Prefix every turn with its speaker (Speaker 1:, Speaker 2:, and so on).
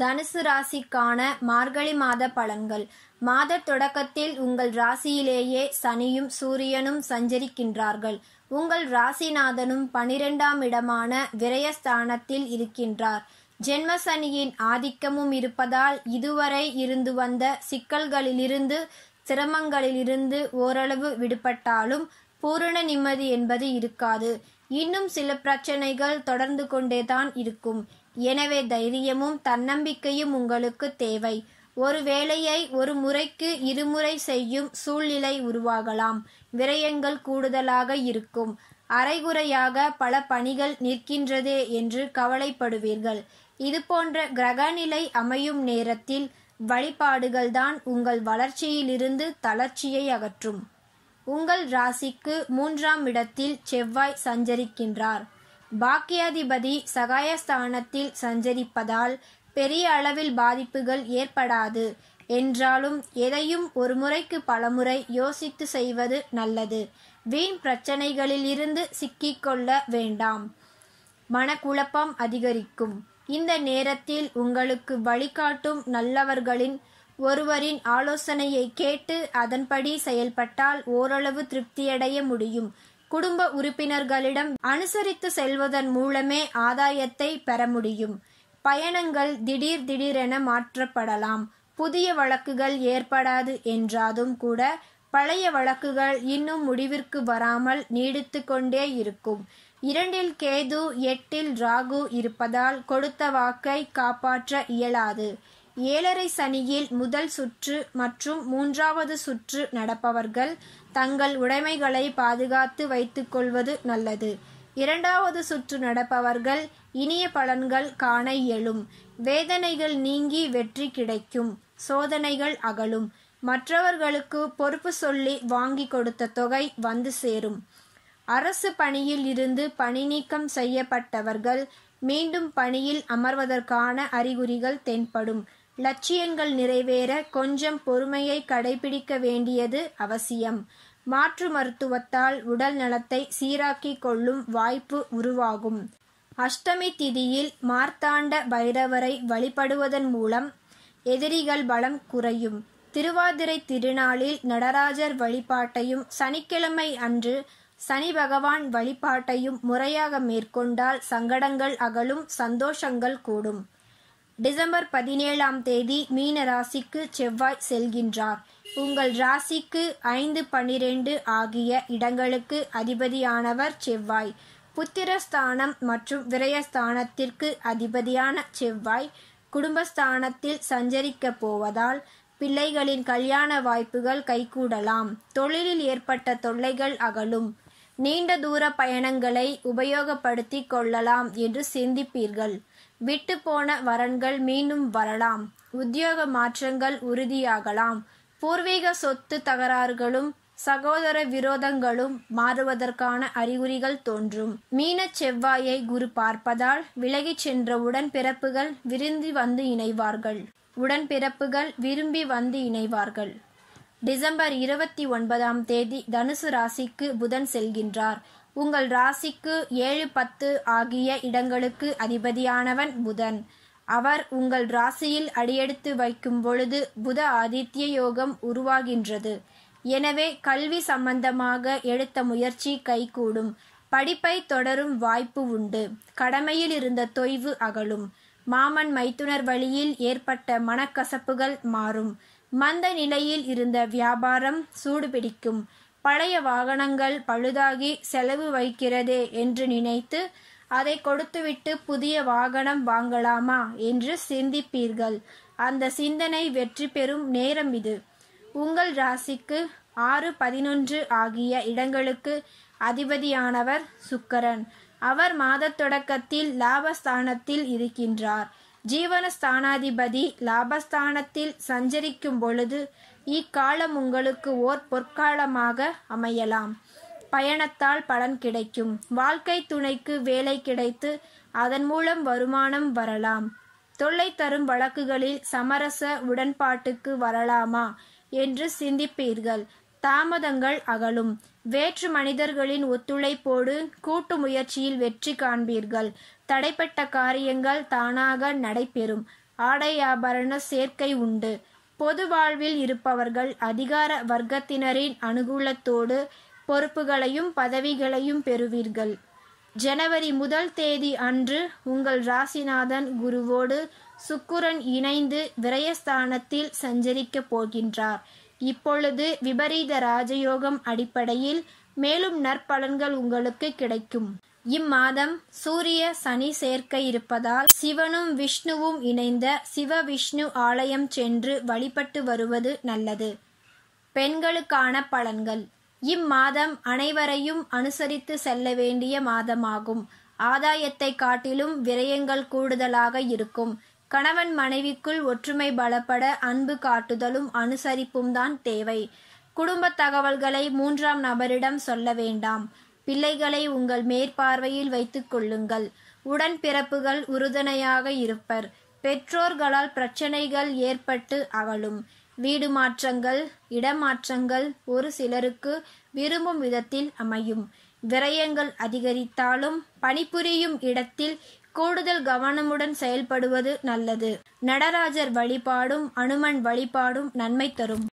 Speaker 1: தனுசு ராசிக்கான மார்கழி மாத பலன்கள் மாத தொடக்கத்தில் உங்கள் ராசியிலேயே சனியும் சூரியனும் சஞ்சரிக்கின்றார்கள் உங்கள் ராசிநாதனும் பனிரெண்டாம் இடமான விரயஸ்தானத்தில் இருக்கின்றார் ஜென்ம சனியின் ஆதிக்கமும் இருப்பதால் இதுவரை இருந்து வந்த சிக்கல்களிலிருந்து சிரமங்களிலிருந்து ஓரளவு விடுபட்டாலும் பூரண நிம்மதி என்பது இருக்காது இன்னும் சில பிரச்சனைகள் தொடர்ந்து கொண்டேதான் இருக்கும் எனவே தைரியமும் தன்னம்பிக்கையும் உங்களுக்கு தேவை ஒரு வேலையை ஒரு முறைக்கு இருமுறை செய்யும் சூழ்நிலை உருவாகலாம் விரயங்கள் கூடுதலாக இருக்கும் அரைகுறையாக பல பணிகள் நிற்கின்றதே என்று கவலைப்படுவீர்கள் இதுபோன்ற கிரகநிலை அமையும் நேரத்தில் வழிபாடுகள்தான் உங்கள் வளர்ச்சியிலிருந்து தளர்ச்சியை அகற்றும் உங்கள் ராசிக்கு மூன்றாம் இடத்தில் செவ்வாய் சஞ்சரிக்கின்றார் பாக்கியாதிபதி சகாயஸ்தானத்தில் சஞ்சரிப்பதால் பெரிய அளவில் பாதிப்புகள் ஏற்படாது என்றாலும் எதையும் ஒரு முறைக்கு பலமுறை யோசித்து செய்வது நல்லது வீண் பிரச்சனைகளில் இருந்து சிக்கிக்கொள்ள வேண்டாம் மனக்குழப்பம் அதிகரிக்கும் இந்த நேரத்தில் உங்களுக்கு வழிகாட்டும் நல்லவர்களின் ஒருவரின் ஆலோசனையை கேட்டு அதன்படி செயல்பட்டால் ஓரளவு திருப்தியடைய முடியும் குடும்ப உறுப்பினர்களிடம் அனுசரித்து செல்வதன் மூலமே ஆதாயத்தை பெற முடியும் பயணங்கள் திடீர் திடீரென மாற்றப்படலாம் புதிய வழக்குகள் ஏற்படாது என்றாலும் கூட பழைய வழக்குகள் இன்னும் முடிவிற்கு வராமல் நீடித்து கொண்டே இருக்கும் இரண்டில் கேது எட்டில் ராகு இருப்பதால் கொடுத்த வாக்கை காப்பாற்ற இயலாது ஏழரை சனியில் முதல் சுற்று மற்றும் மூன்றாவது சுற்று நடப்பவர்கள் தங்கள் உடைமைகளை பாதுகாத்து வைத்துக் கொள்வது நல்லது இரண்டாவது சுற்று நடப்பவர்கள் இனிய பலன்கள் காண இயலும் வேதனைகள் நீங்கி வெற்றி கிடைக்கும் சோதனைகள் அகலும் மற்றவர்களுக்கு பொறுப்பு சொல்லி வாங்கி கொடுத்த தொகை வந்து சேரும் அரசு பணியில் இருந்து பணி நீக்கம் செய்யப்பட்டவர்கள் மீண்டும் பணியில் அமர்வதற்கான அறிகுறிகள் தென்படும் லட்சியங்கள் நிறைவேற கொஞ்சம் பொறுமையை கடைபிடிக்க வேண்டியது அவசியம் மாற்று மருத்துவத்தால் உடல் நலத்தை சீராக்கிக் கொள்ளும் வாய்ப்பு உருவாகும் அஷ்டமி திதியில் மார்த்தாண்ட பைரவரை வழிபடுவதன் மூலம் எதிரிகள் பலம் குறையும் திருவாதிரை திருநாளில் நடராஜர் வழிபாட்டையும் சனிக்கிழமை அன்று சனி பகவான் வழிபாட்டையும் முறையாக மேற்கொண்டால் சங்கடங்கள் அகலும் சந்தோஷங்கள் கூடும் டிசம்பர் பதினேழாம் தேதி மீன ராசிக்கு செவ்வாய் செல்கின்றார் உங்கள் ராசிக்கு ஐந்து பனிரெண்டு ஆகிய இடங்களுக்கு அதிபதியானவர் செவ்வாய் புத்திரஸ்தானம் மற்றும் விரயஸ்தானத்திற்கு அதிபதியான செவ்வாய் குடும்பஸ்தானத்தில் சஞ்சரிக்க போவதால் பிள்ளைகளின் கல்யாண வாய்ப்புகள் கைகூடலாம் தொழிலில் ஏற்பட்ட தொல்லைகள் அகலும் நீண்ட தூர பயணங்களை உபயோகப்படுத்திக் கொள்ளலாம் என்று சிந்திப்பீர்கள் விட்டு போன வரன்கள் மீண்டும் வரலாம் உத்தியோக மாற்றங்கள் உறுதியாகலாம் பூர்வீக சொத்து தகராறுகளும் சகோதர விரோதங்களும் மாறுவதற்கான அறிகுறிகள் தோன்றும் மீன செவ்வாயை குரு பார்ப்பதால் விலகிச் சென்ற உடன்பிறப்புகள் விரும்பி வந்து இணைவார்கள் உடன்பிறப்புகள் விரும்பி வந்து இணைவார்கள் டிசம்பர் இருபத்தி ஒன்பதாம் தேதி தனுசு ராசிக்கு புதன் செல்கின்றார் உங்கள் ராசிக்கு ஏழு பத்து ஆகிய இடங்களுக்கு அதிபதியானவன் புதன் அவர் உங்கள் ராசியில் அடியெடுத்து வைக்கும் பொழுது புத ஆதித்ய யோகம் உருவாகின்றது எனவே கல்வி சம்பந்தமாக எடுத்த முயற்சி கைகூடும் படிப்பை தொடரும் வாய்ப்பு உண்டு கடமையில் இருந்த தொய்வு அகலும் மாமன் மைத்துனர் வழியில் ஏற்பட்ட மனக்கசப்புகள் மாறும் மந்த நிலையில் இருந்த வியாபாரம் சூடுபிடிக்கும் பழைய வாகனங்கள் பழுதாகி செலவு வைக்கிறதே என்று நினைத்து அதை கொடுத்துவிட்டு புதிய வாகனம் வாங்கலாமா என்று சிந்திப்பீர்கள் அந்த சிந்தனை வெற்றி பெறும் நேரம் இது உங்கள் ராசிக்கு ஆறு பதினொன்று ஆகிய இடங்களுக்கு அதிபதியானவர் சுக்கரன் அவர் மாத தொடக்கத்தில் லாபஸ்தானத்தில் இருக்கின்றார் ஜீவனஸ்தானாதிபதி லாபஸ்தானத்தில் சஞ்சரிக்கும் பொழுது இக்காலம் உங்களுக்கு ஓர் பொற்காலமாக அமையலாம் பயணத்தால் பலன் கிடைக்கும் வாழ்க்கை துணைக்கு வேலை கிடைத்து அதன் மூலம் வருமானம் வரலாம் தொல்லை தரும் வழக்குகளில் சமரச உடன்பாட்டுக்கு வரலாமா என்று சிந்திப்பீர்கள் தாமதங்கள் அகலும் வேற்று மனிதர்களின் ஒத்துழைப்போடு கூட்டு முயற்சியில் வெற்றி காண்பீர்கள் தடைப்பட்ட காரியங்கள் தானாக நடைபெறும் ஆடையாபரண சேர்க்கை உண்டு பொது வாழ்வில் இருப்பவர்கள் அதிகார வர்க்கத்தினரின் அனுகூலத்தோடு பொறுப்புகளையும் பதவிகளையும் பெறுவீர்கள் ஜனவரி முதல் தேதி அன்று உங்கள் ராசிநாதன் குருவோடு சுக்குரன் இணைந்து விரயஸ்தானத்தில் சஞ்சரிக்கப் போகின்றார் இப்பொழுது விபரீத ராஜயோகம் அடிப்படையில் மேலும் நற்பலன்கள் உங்களுக்கு கிடைக்கும் இம்மாதம் சூரிய சனி சேர்க்க இருப்பதால் சிவனும் விஷ்ணுவும் இணைந்த சிவ விஷ்ணு ஆலயம் சென்று வழிபட்டு வருவது நல்லது பெண்களுக்கான பலன்கள் இம்மாதம் அனைவரையும் அனுசரித்து செல்ல வேண்டிய மாதமாகும் ஆதாயத்தை காட்டிலும் விரயங்கள் கூடுதலாக இருக்கும் கணவன் மனைவிக்குள் ஒற்றுமை பலப்பட அன்பு காட்டுதலும் அனுசரிப்பும் தான் தேவை குடும்ப தகவல்களை மூன்றாம் நபரிடம் சொல்ல வேண்டாம் பிள்ளைகளை உங்கள் மேற்பார்வையில் வைத்துக் கொள்ளுங்கள் உடன்பிறப்புகள் உறுதுணையாக இருப்பர் பெற்றோர்களால் பிரச்சனைகள் ஏற்பட்டு அகலும் வீடு மாற்றங்கள் இடமாற்றங்கள் ஒரு சிலருக்கு விரும்பும் விதத்தில் அமையும் விரயங்கள் அதிகரித்தாலும் பணிபுரியும் இடத்தில் கூடுதல் கவனமுடன் செயல்படுவது நல்லது நடராஜர் வழிபாடும் அனுமன் வழிபாடும் நன்மை தரும்